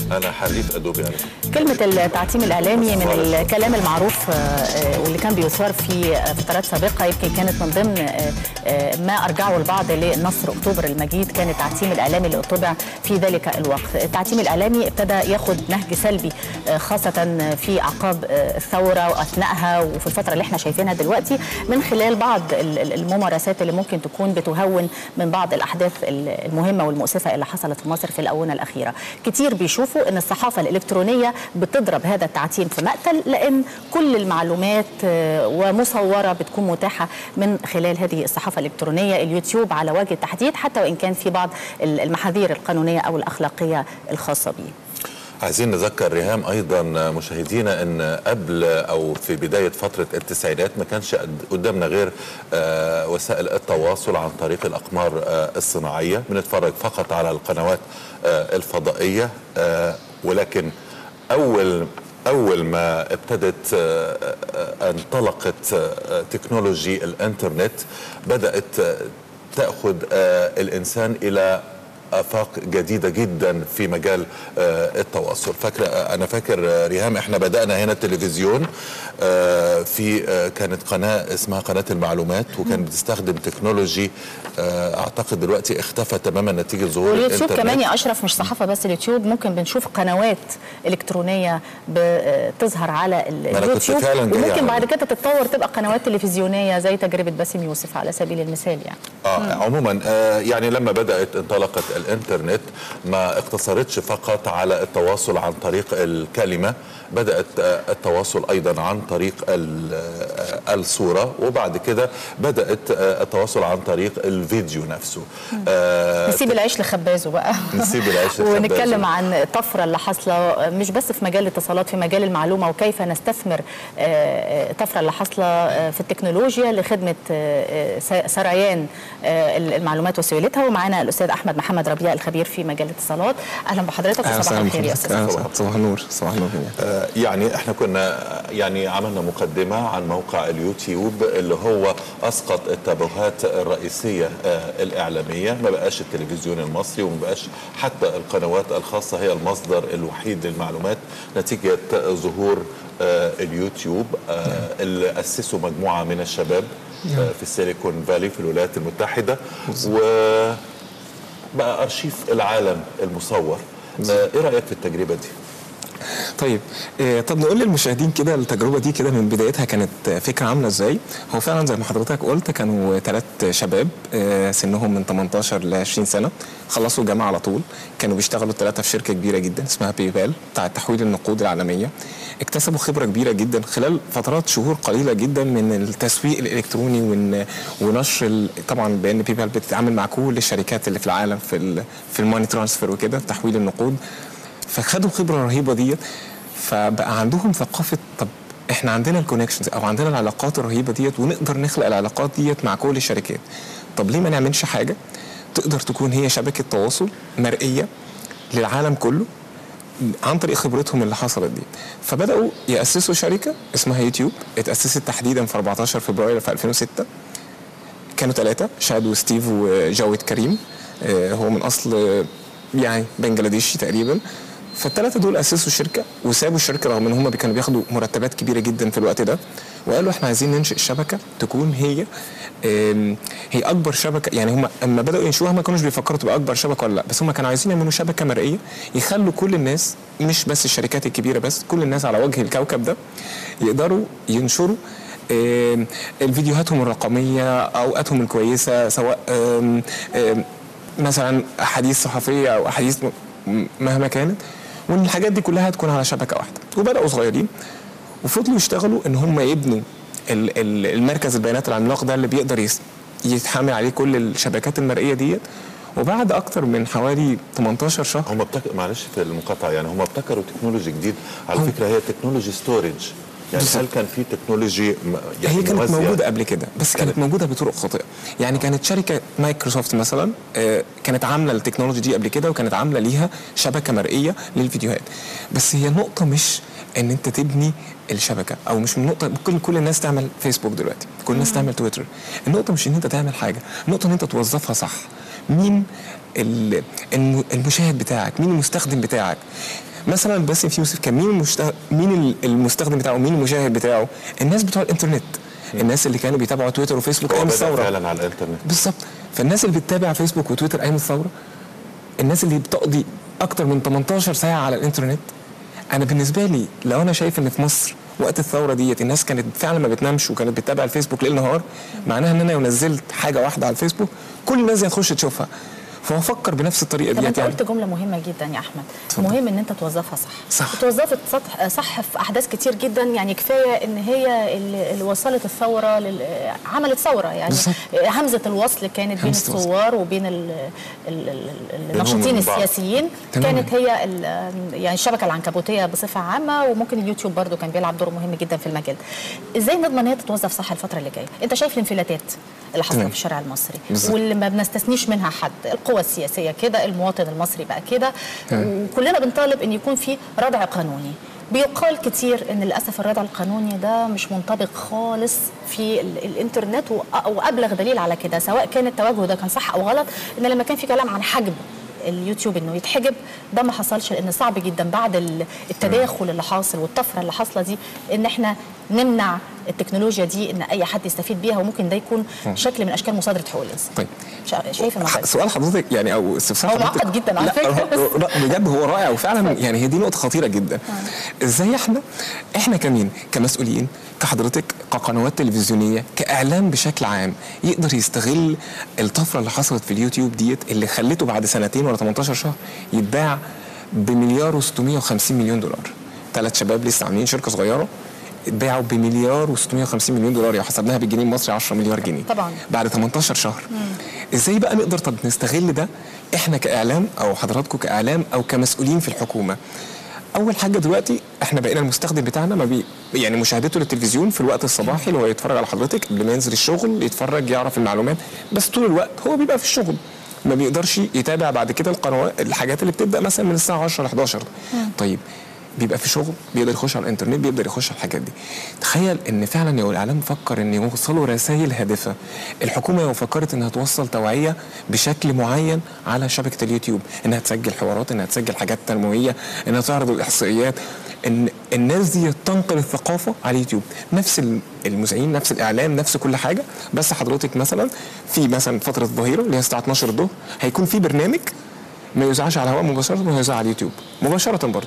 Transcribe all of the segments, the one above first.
انا حريف ادوبي على فكره كلمة التعتيم الإعلامي من الكلام المعروف آه، آه، واللي كان بيثار في آه، فترات سابقة يمكن كانت من ضمن آه، آه، ما أرجعه البعض لنصر أكتوبر المجيد كان التعتيم الإعلامي اللي اتبع في ذلك الوقت التعتيم الإعلامي ابتدى ياخد نهج سلبي آه، خاصة في أعقاب آه، الثورة وأثناءها وفي الفترة اللي احنا شايفينها دلوقتي من خلال بعض ال- ال- الممارسات اللي ممكن تكون بتهون من بعض الأحداث ال- المهمة والمؤسفة اللي حصلت في مصر في الآونة الأخيرة كتير بيشوفوا أن الصحافة الإلكترونية بتضرب هذا التعتيم في مقتل لأن كل المعلومات آه، ومصورة بتكون متاحة من خلال هذه الصحافة الإلكترونية اليوتيوب على وجه التحديد حتى وإن كان في بعض ال- المحاذير القانونية أو الأخلاقية الخاصة به عايزين نذكر ريهام ايضا مشاهدينا ان قبل او في بدايه فتره التسعينات ما كانش قد- قدامنا غير آه، وسائل التواصل عن طريق الاقمار آه، الصناعيه بنتفرج فقط على القنوات آه، الفضائيه آه، ولكن اول اول ما ابتدت آه، آه، انطلقت آه، تكنولوجي الانترنت بدات آه، تاخذ آه، الانسان الى افاق جديده جدا في مجال آه، التواصل فاكره آه، انا فاكر آه، ريهام احنا بدانا هنا التلفزيون آه، في آه، كانت قناه اسمها قناه المعلومات وكانت بتستخدم تكنولوجي آه، اعتقد دلوقتي اختفى تماما نتيجه ظهور واليوتيوب الانترنت كمان يا اشرف مش صحافه بس اليوتيوب ممكن بنشوف قنوات الكترونيه بتظهر على ال- أنا كنت اليوتيوب فعلاً جاي وممكن على بعد ده. كده تتطور تبقى قنوات تلفزيونيه زي تجربه باسم يوسف على سبيل المثال يعني اه عموما آه يعني لما بدات انطلقت الانترنت ما اقتصرتش فقط على التواصل عن طريق الكلمه بدات آه التواصل ايضا عن طريق ال- آه الصوره وبعد كده بدات آه التواصل عن طريق الفيديو نفسه آه نسيب العيش لخبازه بقى نسيب العيش لخبازه. ونتكلم عن الطفره اللي حاصله مش بس في مجال الاتصالات في مجال المعلومه وكيف نستثمر آه، آه، الطفره اللي حاصله آه، في التكنولوجيا لخدمه آه، آه، س- سريان آه، المعلومات وسيولتها ومعانا الاستاذ احمد محمد ربيع الخبير في مجال الاتصالات اهلا بحضرتك أهلا وصباح وسهلا الخير يا بحضرتك. استاذ أهلا وسهلا. صباح النور صباح النور جميعا آه، يعني احنا كنا يعني عملنا مقدمة عن موقع اليوتيوب اللي هو اسقط التابوهات الرئيسية آه، الاعلامية ما بقاش التلفزيون المصري وما بقاش حتى القنوات الخاصة هي المصدر الوحيد للمعلومات نتيجة ظهور آه، اليوتيوب آه، اللي اسسوا مجموعة من الشباب آه، في السيليكون فالي في الولايات المتحدة وبقى ارشيف العالم المصور آه، ايه رأيك في التجربة دي؟ طيب آه، طب نقول للمشاهدين كده التجربه دي كده من بدايتها كانت آه، فكره عامله ازاي هو فعلا زي ما حضرتك قلت كانوا ثلاث شباب آه، سنهم من 18 ل 20 سنه خلصوا الجامعه على طول كانوا بيشتغلوا الثلاثه في شركه كبيره جدا اسمها باي بال بتاعه تحويل النقود العالميه اكتسبوا خبره كبيره جدا خلال فترات شهور قليله جدا من التسويق الالكتروني ون- ونشر ال- طبعا بان باي بال بتتعامل مع كل الشركات اللي في العالم في ال في الماني ترانسفير وكده تحويل النقود فخدوا خبره رهيبه ديت فبقى عندهم ثقافه طب احنا عندنا الكونكشنز او عندنا العلاقات الرهيبه ديت ونقدر نخلق العلاقات ديت مع كل الشركات طب ليه ما نعملش حاجه تقدر تكون هي شبكه تواصل مرئيه للعالم كله عن طريق خبرتهم اللي حصلت دي فبداوا ياسسوا شركه اسمها يوتيوب اتاسست تحديدا في 14 فبراير في 2006 كانوا ثلاثة شاد وستيف وجاويد كريم آه، هو من أصل آه، يعني بنجلاديشي تقريبا فالثلاثة دول أسسوا شركة وسابوا الشركة رغم إن هم كانوا بياخدوا مرتبات كبيرة جدا في الوقت ده وقالوا إحنا عايزين ننشئ شبكة تكون هي آم، هي أكبر شبكة يعني هم أما بدأوا ينشئوها ما كانوش بيفكروا تبقى أكبر شبكة ولا لا بس هم كانوا عايزين يعملوا شبكة مرئية يخلوا كل الناس مش بس الشركات الكبيرة بس كل الناس على وجه الكوكب ده يقدروا ينشروا آم، الفيديوهاتهم الرقميه اوقاتهم الكويسه سواء آم، آم، مثلا احاديث صحفيه او احاديث م- مهما كانت وان الحاجات دي كلها تكون على شبكه واحده وبداوا صغيرين وفضلوا يشتغلوا ان هم يبنوا ال- ال- المركز البيانات العملاق ده اللي بيقدر يس- يتحمل عليه كل الشبكات المرئيه ديت وبعد اكتر من حوالي 18 شهر هم ابتكر معلش في المقاطعه يعني هم ابتكروا تكنولوجي جديد على فكره هي تكنولوجي ستورج يعني بالظبط. هل كان في تكنولوجي م- يعني هي كانت موازية؟ موجوده قبل كده بس كانت, كانت- موجوده بطرق خاطئه يعني كانت شركه مايكروسوفت مثلا آه، كانت عامله التكنولوجي دي قبل كده وكانت عامله ليها شبكه مرئيه للفيديوهات بس هي النقطه مش ان انت تبني الشبكه او مش من نقطه كل كل الناس تعمل فيسبوك دلوقتي كل الناس تعمل تويتر النقطه مش ان انت تعمل حاجه النقطه ان انت توظفها صح مين ال- الم- المشاهد بتاعك مين المستخدم بتاعك مثلا باسم في يوسف كان مين المشت... مين ال- المستخدم بتاعه مين المشاهد بتاعه الناس بتوع الانترنت الناس اللي كانوا بيتابعوا تويتر وفيسبوك هو ايام بدأ الثوره فعلا على الانترنت بالظبط فالناس اللي بتتابع فيسبوك وتويتر ايام الثوره الناس اللي بتقضي اكتر من 18 ساعه على الانترنت انا بالنسبه لي لو انا شايف ان في مصر وقت الثوره ديت الناس كانت فعلا ما بتنامش وكانت بتتابع الفيسبوك ليل نهار معناها ان انا لو نزلت حاجه واحده على الفيسبوك كل الناس دي هتخش تشوفها فافكر بنفس الطريقه طب ديت انت يعني قلت جمله مهمه جدا يا احمد اتفضل. مهم ان انت توظفها صح صح. توظفت صح, صح في احداث كتير جدا يعني كفايه ان هي اللي اللي وصلت الثوره لل... عملت ثوره يعني بالظبط. همزه الوصل كانت بين همزة الوصل. الثوار وبين ال... ال... ال... الناشطين وبين بعض. السياسيين تماماً. كانت هي ال... يعني الشبكه العنكبوتيه بصفه عامه وممكن اليوتيوب برضو كان بيلعب دور مهم جدا في المجال ده. ازاي نضمن ان هي تتوظف صح الفتره اللي جايه انت شايف الانفلاتات اللي حاصله تمام. في الشارع المصري بالظبط. واللي ما بنستثنيش منها حد القوى السياسيه كده المواطن المصري بقى كده تمام. وكلنا بنطالب ان يكون في ردع قانوني بيقال كتير ان للاسف الردع القانوني ده مش منطبق خالص في ال- الانترنت وأ- وابلغ دليل على كده سواء كان التوجه ده كان صح او غلط ان لما كان في كلام عن حجب اليوتيوب انه يتحجب ده ما حصلش لان صعب جدا بعد ال- التداخل اللي حاصل والطفره اللي حاصله دي ان احنا نمنع التكنولوجيا دي ان اي حد يستفيد بيها وممكن ده يكون شكل من اشكال مصادره حقوق الانسان طيب شا- شايف الموضوع ده؟ سؤال حضرتك يعني او استفسار هو حضرتك معقد جدا على لا، فكرة. هو- لا بجد هو رائع وفعلا يعني هي دي نقطه خطيره جدا ازاي احنا احنا كمين كمسؤولين كحضرتك كقنوات تلفزيونيه كاعلام بشكل عام يقدر يستغل الطفره اللي حصلت في اليوتيوب ديت اللي خلته بعد سنتين ولا 18 شهر يتباع بمليار و650 مليون دولار ثلاث شباب لسه عاملين شركه صغيره اتباعوا بمليار و650 مليون دولار يعني حسبناها بالجنيه المصري 10 مليار جنيه طبعاً. بعد 18 شهر ازاي بقى نقدر طب نستغل ده احنا كاعلام او حضراتكم كاعلام او كمسؤولين في الحكومه اول حاجه دلوقتي احنا بقينا المستخدم بتاعنا ما بي يعني مشاهدته للتلفزيون في الوقت الصباحي اللي هو يتفرج على حضرتك قبل ما ينزل الشغل يتفرج يعرف المعلومات بس طول الوقت هو بيبقى في الشغل ما بيقدرش يتابع بعد كده القنوات الحاجات اللي بتبدا مثلا من الساعه 10 ل 11 طيب بيبقى في شغل بيقدر يخش على الانترنت بيقدر يخش على الحاجات دي تخيل ان فعلا لو الاعلام فكر ان يوصلوا رسائل هادفه الحكومه لو فكرت انها توصل توعيه بشكل معين على شبكه اليوتيوب انها تسجل حوارات انها تسجل حاجات تنمويه انها تعرض الاحصائيات ان الناس دي تنقل الثقافه على اليوتيوب نفس ال- المذيعين نفس الاعلام نفس كل حاجه بس حضرتك مثلا في مثلا فتره الظهيره اللي هي الساعه 12 الظهر هيكون في برنامج ما يذاعش على الهواء مباشره وهيذاع على اليوتيوب مباشره برضه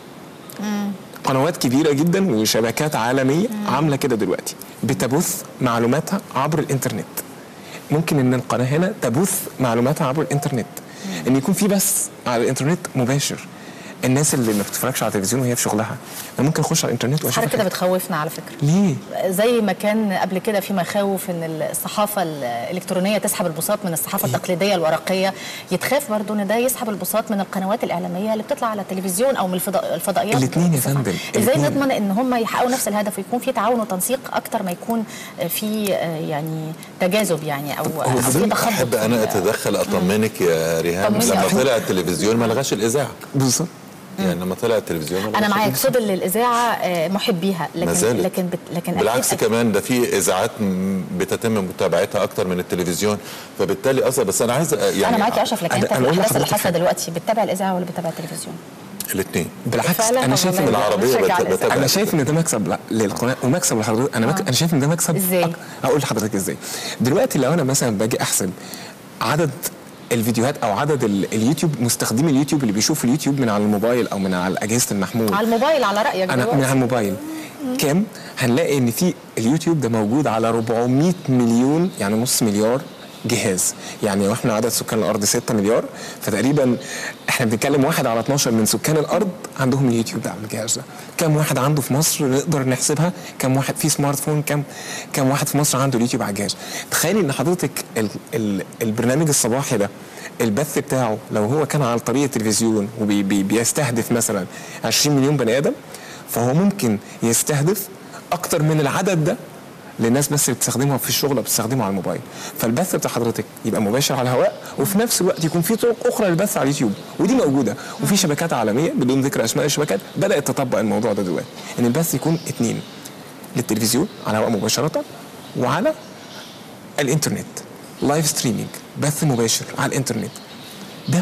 قنوات كبيره جدا وشبكات عالميه عامله كده دلوقتي بتبث معلوماتها عبر الانترنت ممكن ان القناه هنا تبث معلوماتها عبر الانترنت ان يكون في بث على الانترنت مباشر الناس اللي ما بتتفرجش على التلفزيون وهي في شغلها انا ممكن اخش على الانترنت حاجه واشوف كده بتخوفنا على فكره ليه زي ما كان قبل كده في مخاوف ان الصحافه الالكترونيه تسحب البساط من الصحافه التقليديه الورقيه يتخاف برضو ان ده يسحب البساط من القنوات الاعلاميه اللي بتطلع على التلفزيون او من الفضاء الفضائيات الاتنين يا بصفة فندم، عامة. ازاي الاتنين. نضمن ان هم يحققوا نفس الهدف ويكون في تعاون وتنسيق اكتر ما يكون في يعني تجاذب يعني او أو في بدون تخبط احب انا اتدخل اطمنك يا ريهام طمني لما يا أحمد. طلع التلفزيون ما لغاش الاذاعه بالظبط يعني لما طلع التلفزيون ما انا لغاش معاك الإذاعة. فضل الاذاعه آه، محب بيها ما لكن زالت. لكن بت لكن أكيد- بالعكس أكيد كمان ده في اذاعات م- بتتم متابعتها اكتر من التلفزيون فبالتالي اصلا بس انا عايز أ- يعني انا معاك يا اشرف لكن أنا- انت في أنا أقول الاحداث اللي لحضرتك حاصله حاجة. دلوقتي بتتابع الاذاعه ولا بتتابع التلفزيون؟ الاثنين بالعكس فعلاً انا طب شايف ان والله العربيه بشجع بت- الإذاعة. بتابع انا شايف ان ده مكسب لا- للقناه ومكسب لحضرتك انا مك... انا شايف ان ده مكسب إزاي؟ أك- هقول لحضرتك ازاي دلوقتي لو انا مثلا باجي احسب عدد الفيديوهات او عدد ال... اليوتيوب مستخدمي اليوتيوب اللي بيشوفوا اليوتيوب من على الموبايل او من على اجهزه المحمول على الموبايل على رايك انا من دلوقتي على الموبايل كام هنلاقي ان في اليوتيوب ده موجود على 400 مليون يعني نص مليار جهاز يعني واحنا عدد سكان الارض 6 مليار فتقريبا احنا بنتكلم واحد على 12 من سكان الارض عندهم اليوتيوب ده على الجهاز ده كم واحد عنده في مصر نقدر نحسبها كم واحد في سمارت فون كم كم واحد في مصر عنده اليوتيوب على الجهاز تخيلي ان حضرتك ال ال البرنامج الصباحي ده البث بتاعه لو هو كان على طريق التلفزيون وبيستهدف مثلا 20 مليون بني ادم فهو ممكن يستهدف اكتر من العدد ده للناس بس اللي بتستخدمها في الشغل او بتستخدمه على الموبايل فالبث بتاع حضرتك يبقى مباشر على الهواء وفي نفس الوقت يكون في طرق اخرى للبث على اليوتيوب ودي موجوده وفي شبكات عالميه بدون ذكر اسماء الشبكات بدات تطبق الموضوع ده دلوقتي ان البث يكون اتنين للتلفزيون على الهواء مباشره وعلى الانترنت لايف ستريمينج بث مباشر على الانترنت ده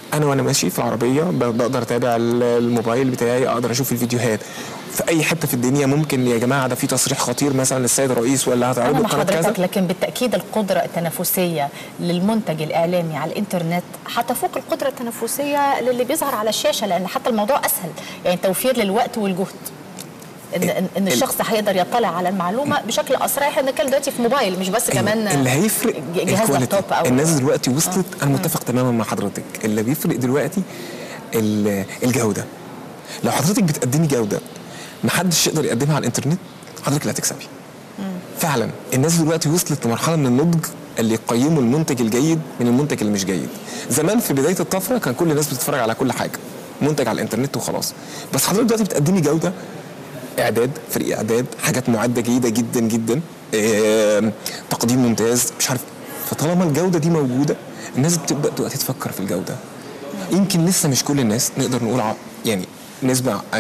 انا وانا ماشي في العربيه ب- بقدر اتابع ال- الموبايل بتاعي اقدر اشوف الفيديوهات في اي حته في الدنيا ممكن يا جماعه ده في تصريح خطير مثلا للسيد الرئيس ولا انا هتعرضوا مع قناه كذا حضرتك لكن بالتاكيد القدره التنافسيه للمنتج الاعلامي على الانترنت هتفوق القدره التنافسيه للي بيظهر على الشاشه لان حتى الموضوع اسهل يعني توفير للوقت والجهد ان ان, إن الشخص هيقدر يطلع على المعلومه بشكل اسرع احنا بنتكلم دلوقتي في موبايل مش بس كمان اللي هيفرق ج- جهاز الكواليتي. لابتوب او الناس دلوقتي وصلت انا متفق تماما مع حضرتك اللي بيفرق دلوقتي ال- الجوده لو حضرتك بتقدمي جوده محدش يقدر يقدمها على الانترنت حضرتك اللي هتكسبي فعلا الناس دلوقتي وصلت لمرحله من النضج اللي يقيموا المنتج الجيد من المنتج اللي مش جيد زمان في بدايه الطفره كان كل الناس بتتفرج على كل حاجه منتج على الانترنت وخلاص بس حضرتك دلوقتي بتقدمي جوده اعداد فريق اعداد حاجات معده جيده جدا جدا آم، تقديم ممتاز مش عارف فطالما الجوده دي موجوده الناس بتبدا دلوقتي تفكر في الجوده يمكن لسه مش كل الناس نقدر نقول ع- يعني نسبه 20% 30%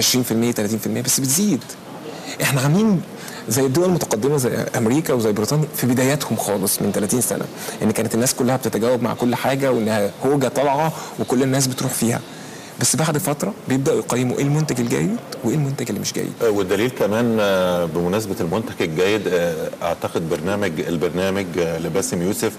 بس بتزيد احنا عاملين زي الدول المتقدمه زي امريكا وزي بريطانيا في بداياتهم خالص من 30 سنه ان كانت الناس كلها بتتجاوب مع كل حاجه وانها هوجه طالعه وكل الناس بتروح فيها بس بعد فتره بيبداوا يقيموا ايه المنتج الجيد وايه المنتج اللي مش جيد والدليل كمان آه، بمناسبة المنتج الجيد آه، أعتقد برنامج البرنامج آه، لباسم يوسف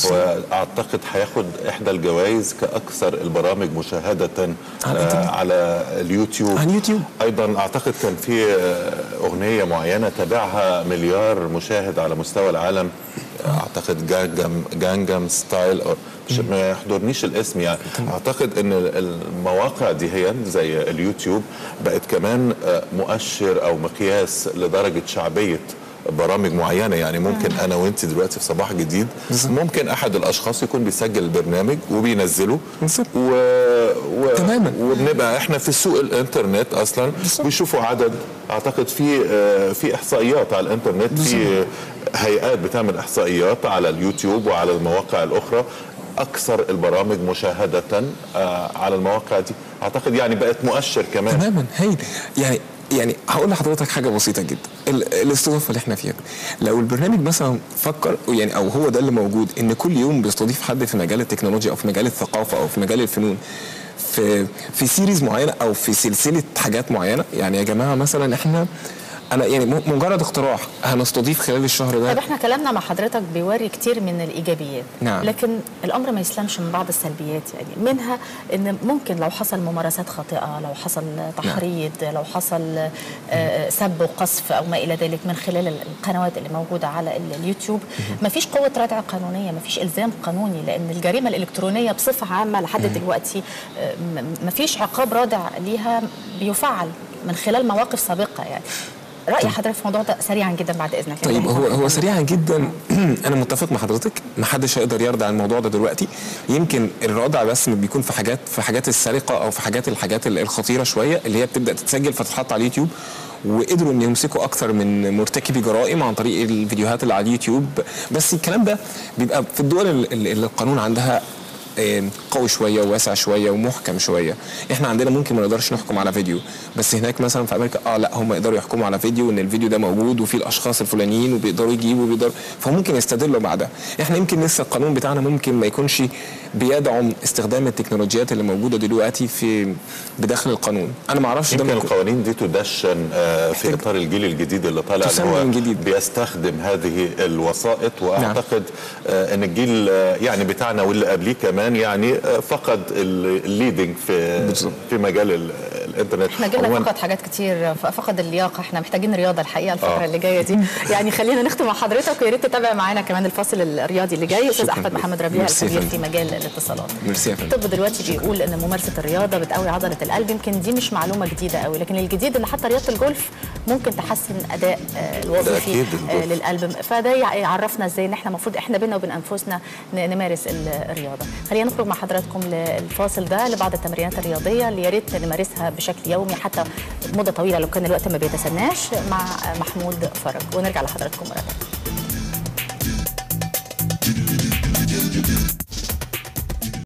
وأعتقد هياخد إحدى الجوائز كأكثر البرامج مشاهدة على آه، الإنترنت. على اليوتيوب على اليوتيوب. أيضا أعتقد كان في آه، أغنية معينة تابعها مليار مشاهد على مستوى العالم أعتقد جانجم جانجم ستايل أو مش ما يحضرنيش الاسم يعني اعتقد ان المواقع دي هي زي اليوتيوب بقت كمان آه، مؤشر او مقياس لدرجه شعبيه برامج معينه يعني ممكن انا وانت دلوقتي في صباح جديد ممكن احد الاشخاص يكون بيسجل البرنامج وبينزله بالظبط. و... و... تماما. وبنبقى احنا في سوق الانترنت اصلا بيشوفوا عدد اعتقد في آه، في احصائيات على الانترنت في هيئات بتعمل احصائيات على اليوتيوب وعلى المواقع الاخرى اكثر البرامج مشاهده آه، على المواقع دي اعتقد يعني بقت مؤشر كمان تماما هايل يعني يعني هقول لحضرتك حاجه بسيطه جدا ال- الاستضافه اللي احنا فيها دي. لو البرنامج مثلا فكر يعني او هو ده اللي موجود ان كل يوم بيستضيف حد في مجال التكنولوجيا او في مجال الثقافه او في مجال الفنون في في سيريز معينه او في سلسله حاجات معينه يعني يا جماعه مثلا احنا انا يعني م- مجرد اقتراح هنستضيف خلال الشهر طب ده احنا كلامنا مع حضرتك بيوري كتير من الايجابيات نعم. لكن الامر ما يسلمش من بعض السلبيات يعني منها ان ممكن لو حصل ممارسات خاطئه لو حصل تحريض لو حصل آه، سب وقذف او ما الى ذلك من خلال القنوات اللي موجوده على ال- اليوتيوب ما فيش قوه ردع قانونيه ما فيش الزام قانوني لان الجريمه الالكترونيه بصفه عامه لحد دلوقتي آه، م- ما فيش عقاب رادع ليها بيفعل من خلال مواقف سابقه يعني راي حضرتك في الموضوع ده سريعا جدا بعد اذنك طيب يعني هو هو سريعا جدا انا متفق مع حضرتك ما حدش هيقدر يردع الموضوع ده دلوقتي يمكن الردع بس بيكون في حاجات في حاجات السرقه او في حاجات الحاجات ال- الخطيره شويه اللي هي بتبدا تتسجل فتتحط على اليوتيوب وقدروا ان يمسكوا اكثر من مرتكبي جرائم عن طريق الفيديوهات اللي على اليوتيوب بس الكلام ده بيبقى في الدول ال- ال- اللي القانون عندها آه، قوي شويه وواسع شويه ومحكم شويه احنا عندنا ممكن ما نقدرش نحكم على فيديو بس هناك مثلا في امريكا اه لا هم يقدروا يحكموا على فيديو ان الفيديو ده موجود وفي الاشخاص الفلانيين وبيقدروا يجيبوا وبيقدروا فممكن يستدلوا بعدها احنا يمكن لسه القانون بتاعنا ممكن ما يكونش بيدعم استخدام التكنولوجيات اللي موجوده دلوقتي في بداخل القانون انا ما اعرفش ده يمكن ممكن- القوانين دي تدشن آه، في محتاج- اطار الجيل الجديد اللي طالع اللي تسمى هو من جديد. بيستخدم هذه الوسائط واعتقد آه، ان الجيل آه، يعني بتاعنا واللي قبليه كمان يعني آه، فقد الليدنج في بالظبط. في مجال ال- الانترنت احنا جيلنا عموماً فقد حاجات كتير ف- فقد اللياقه احنا محتاجين رياضه الحقيقه الفتره آه. اللي جايه دي يعني خلينا نختم مع حضرتك ويا ريت تتابع معانا كمان الفاصل الرياضي اللي جاي استاذ شكراً. احمد محمد ربيع ميرسي يا الخبير فندم. في مجال الاتصالات ميرسي يا فندم. الطب دلوقتي بيقول ان ممارسه الرياضه بتقوي عضله القلب يمكن دي مش معلومه جديده قوي لكن الجديد ان حتى رياضه الجولف ممكن تحسن اداء آه، الوظيفي أكيد آه، الجولف. للقلب فده يع- يعرفنا ازاي ان احنا المفروض احنا بينا وبين انفسنا ن- نمارس ال- الرياضه خلينا نخرج مع حضراتكم للفاصل ده لبعض التمرينات الرياضيه اللي يا ريت نمارسها بشكل يومي حتى مده طويله لو كان الوقت ما بيتسناش مع محمود فرج ونرجع لحضراتكم مره ثانيه